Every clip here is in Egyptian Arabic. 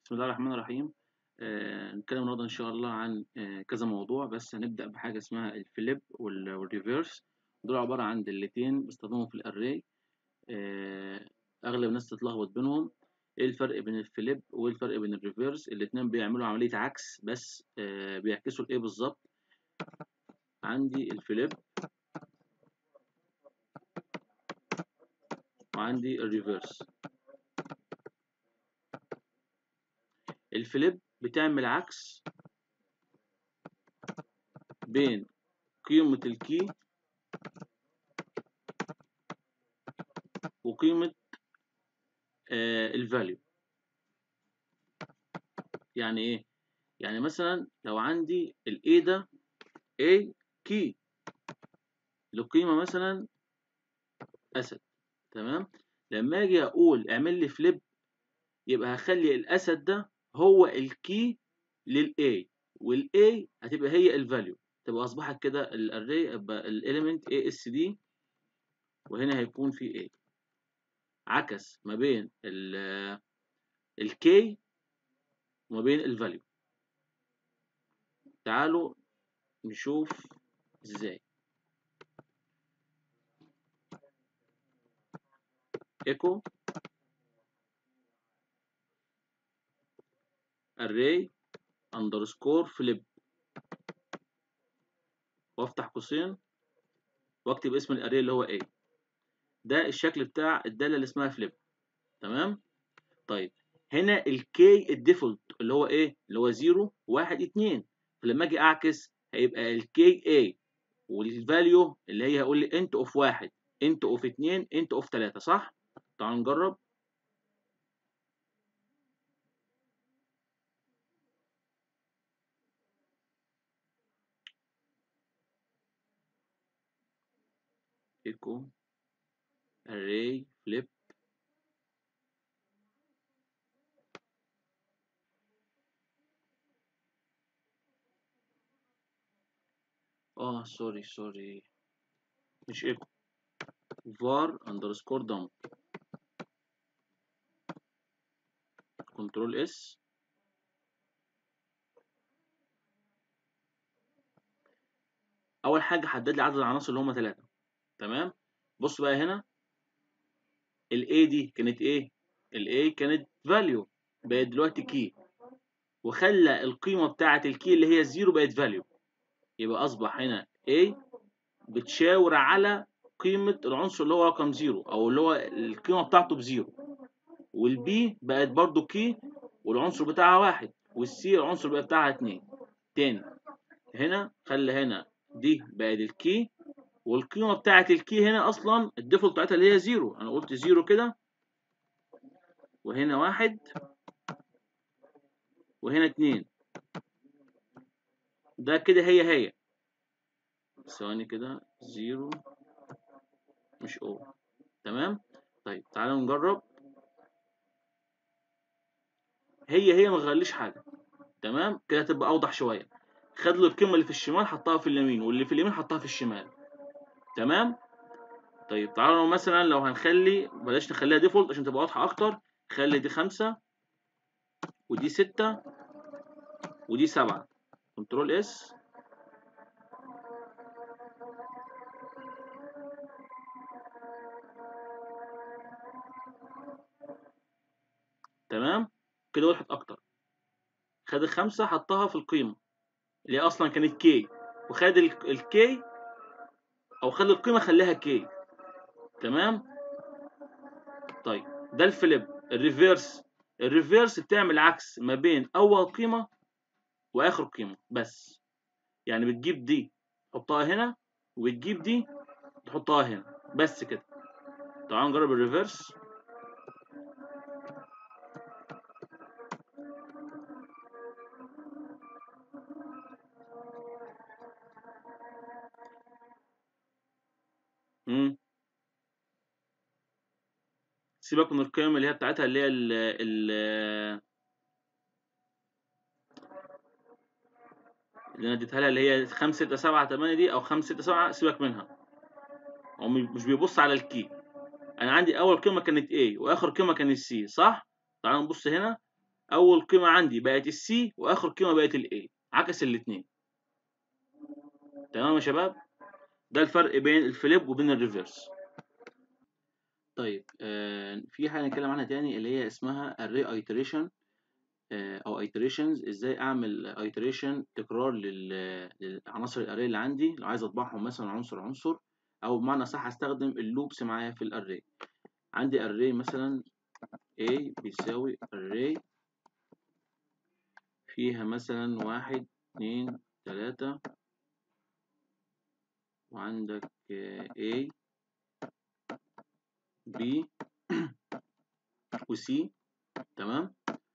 بسم الله الرحمن الرحيم آه، نتكلم النهارده ان شاء الله عن آه، كذا موضوع بس هنبدا بحاجه اسمها الفليب وال- والريفيرس دول عباره عن دالتين بستخدمهم في الاري آه، اغلب الناس تتلخبط بينهم ايه الفرق بين الفليب وايه الفرق بين الريفيرس الاتنين بيعملوا عمليه عكس بس آه، بيعكسوا الايه بالظبط عندي الفليب وعندي الريفيرس الفليب بتعمل عكس بين قيمة الكي وقيمة آه الفاليو يعني ايه يعني مثلا لو عندي ال A ده A كي لقيمة مثلا أسد تمام لما أجي أقول اعمل لي فليب يبقى هخلي الأسد ده هو الكي لل A وال A هتبقى هي الفاليو تبقى أصبحت كده الأري يبقى الإيليمنت ASD وهنا هيكون في A عكس ما بين ال الكي وما بين الفاليو تعالوا نشوف ازاي ايكو array underscore flip وافتح قوسين واكتب اسم الاري اللي هو a ده الشكل بتاع الداله اللي اسمها فليب تمام طيب هنا الكي الديفولت اللي هو ايه اللي هو 0 1 2 فلما اجي اعكس هيبقى الكي a والفاليو اللي هي هيقول لي انت اوف 1 انت اوف 2 انت اوف 3 صح تعالوا نجرب ايكو array flip اه سوري سوري مش ايكو var underscore dump كنترول اس اول حاجه حدد لي عدد العناصر اللي هم ثلاثه تمام بص بقى هنا ال A دي كانت ايه ال A كانت value بقت دلوقتي key وخلى القيمه بتاعه الكي اللي هي الزيرو بقت value يبقى اصبح هنا A بتشاور على قيمه العنصر اللي هو رقم زيرو او اللي هو القيمه بتاعته بزيرو والبي بقت برضو كي والعنصر بتاعها واحد والسي العنصر بقى بتاعها اتنين تاني هنا خلى هنا دي بقت الكي والقيمة بتاعة الكي هنا أصلا الديفولت بتاعتها اللي هي زيرو أنا قلت زيرو كده وهنا واحد وهنا اتنين ده كده هي هي ثواني كده زيرو مش او تمام طيب تعالوا نجرب هي هي ما غيرليش حاجة تمام كده تبقى أوضح شوية خد له القيمة اللي في الشمال حطها في اليمين واللي في اليمين حطها في الشمال تمام طيب تعالوا مثلا لو هنخلي بلاش نخليها ديفولت عشان تبقى واضحة أكتر خلي دي خمسة ودي ستة ودي سبعة كنترول اس تمام كده وضحت أكتر خد الخمسة حطها في القيمة اللي هي أصلا كانت كي وخد الكي أو خد القيمة خليها كي تمام طيب ده الفليب الريفيرس الريفيرس بتعمل عكس ما بين اول قيمه واخر قيمه بس يعني بتجيب دي تحطها هنا وتجيب دي تحطها هنا بس كده تعالوا نجرب الريفيرس امم سيبك من القيم اللي هي بتاعتها اللي هي ال ال اللي انا اديتها لها اللي هي 5 6 7 8 دي او 5 6 7 سيبك منها هو مش بيبص على الكي انا عندي اول قيمه كانت A واخر قيمه كانت C صح تعالوا نبص هنا اول قيمه عندي بقت السي واخر قيمه بقت الاي عكس الاثنين تمام يا شباب ده الفرق بين الفليب وبين الريفرس طيب آه في حاجه نتكلم عنها تاني اللي هي اسمها array iteration آه او iterations ازاي اعمل iteration تكرار لل- للعناصر الاري اللي عندي لو عايز اطبعهم مثلا عنصر عنصر او بمعنى صح استخدم اللوبس معايا في الاري عندي array مثلا A بيساوي array فيها مثلا واحد اتنين تلاتة وعندك آه، A B و C تمام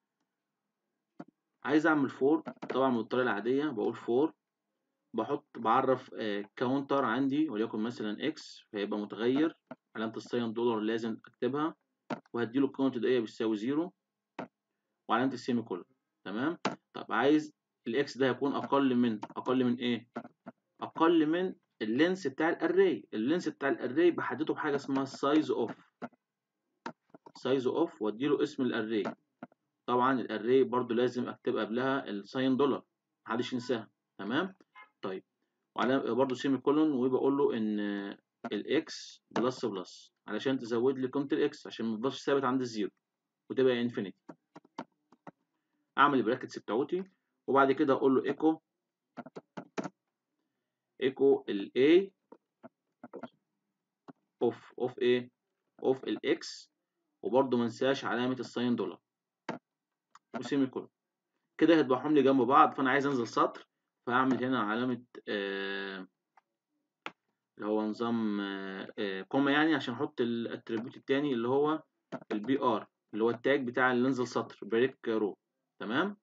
عايز اعمل فور طبعا بالطريقة العادية بقول فور بحط بعرف كاونتر عندي وليكن مثلا اكس فيبقى متغير علامة الساين دولار لازم اكتبها وهديله الكاونت ده بيساوي زيرو وعلامة السيمي كولون تمام طب عايز الاكس ده يكون اقل من اقل من ايه اقل من اللينس بتاع الاري اللينس بتاع الاري بحدده بحاجه اسمها سايز اوف سايز اوف واديله اسم الاري طبعا الاري برضو لازم اكتب قبلها الساين دولار محدش ينساها تمام طيب وعلى برضو سيمي كولون وبقول له ان الاكس بلس بلس علشان تزود لي قيمه الاكس عشان ما تفضلش ثابت عند الزيرو وتبقى انفينيتي اعمل البراكتس بتاعتي وبعد كده اقول له ايكو ايكو الاي اوف اوف ايه اوف الاكس وبرضه ما انساش علامه الساين دولار وسيمي كولون كده هيطبعهم لي جنب بعض فانا عايز انزل سطر فهعمل هنا علامه آه اللي هو نظام آه آه كوما يعني عشان احط الاتريبيوت التاني اللي هو البي ار اللي هو التاج بتاع اللي ننزل سطر بريك رو تمام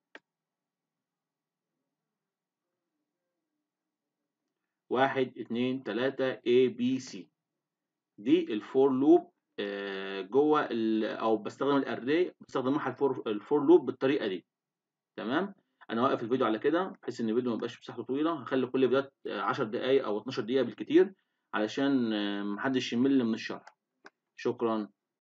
واحد اتنين تلاتة A B C دي الفور لوب آه جوه او بستخدم الاري بستخدم معها الفور الفور لوب بالطريقه دي تمام انا واقف الفيديو على كده بحيث ان الفيديو ما يبقاش مساحته طويله هخلي كل فيديوهات 10 دقائق او 12 دقيقه بالكتير علشان محدش يمل من الشرح شكرا